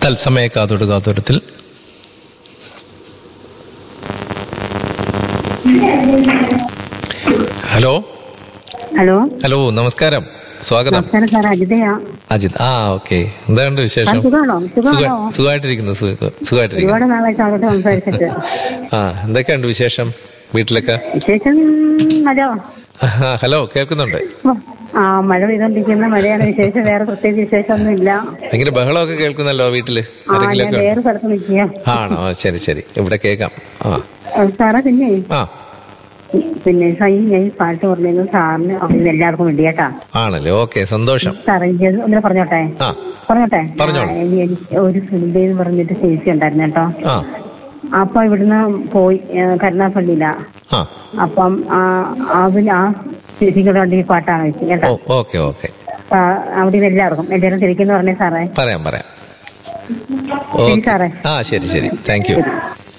തത്സമയ കാതോട് കാതോരത്തിൽ hello hello hello നമസ്കാരം സ്വാഗതം നമസ്കാരം സാർ അജിതയാ അജിത് ആ ഓക്കെ എന്തുണ്ട് വിശേഷം ആ, സുഖാണോ? സുഖാണോ? സുഖ- സുഖമായിട്ടിരിക്കുന്നു സുഖ- സുഖമായിട്ടിരിക്കുന്നു ഒരുപാട് നാളായി സാറോട്ട് സംസാരിച്ചിട്ട് ആ എന്തൊക്കെയുണ്ട് വിശേഷം വീട്ടിലൊക്കെ വിശേഷം മഴ ആ, ഹലോ കേൾക്കുന്നുണ്ട് ആ മഴ പെയ്തോണ്ടിരിക്കുന്ന മഴയാണ് വിശേഷം വേറെ പ്രത്യേകിച്ച് വിശേഷമൊന്നും ഇല്ല ഭയങ്കര ബഹളമൊക്കെ കേൾക്കുന്നല്ലോ വീട്ടില് ആ ഞാൻ ആരെങ്കിലൊക്കെ വേറെ സ്ഥലത്ത് നിൽക്കുക ആണോ ശരി ശരി ഇവിടെ കേൾക്കാം ആ സാറേ പിന്നെ ആ പിന്നെ സാർ, ഈ ഞാൻ ഈ പാട്ട് പറഞ്ഞത് സാറിന് ഇത് എല്ലാവർക്കും വേണ്ടി കേട്ടാ ആണല്ലേ ഓക്കെ സന്തോഷം സാറേ എനിക്ക് ഒന്ന് പറഞ്ഞോട്ടെ ആ പറഞ്ഞോട്ടെ പറഞ്ഞോളൂ. ആ, എനി- എനിക്ക് ഒരു സുനിത എന്ന് പറഞ്ഞിട്ട് ചേച്ചി ഉണ്ടായിരുന്നു കേട്ടോ ആ അപ്പൊ ഇവിടുന്ന് പോയി ഏ, കരുനാഗപ്പള്ളിയിലാ ആ അപ്പം ആ അവന് ആ ചേച്ചിക്കൂടെ ഉണ്ട് ഈ പാട്ടാണ് വെച്ചത് കേട്ടോ ഓ ഓക്കെ ഓക്കെ ആ, അവിടെ നിന്ന് എല്ലാവർക്കും എല്ലാവരും തിരിക്കുന്നു പറഞ്ഞേ സാറേ പറയാം പറയാം ശരി ഓക്കെ സാറേ ആ ശരി ശരി താങ്ക് യു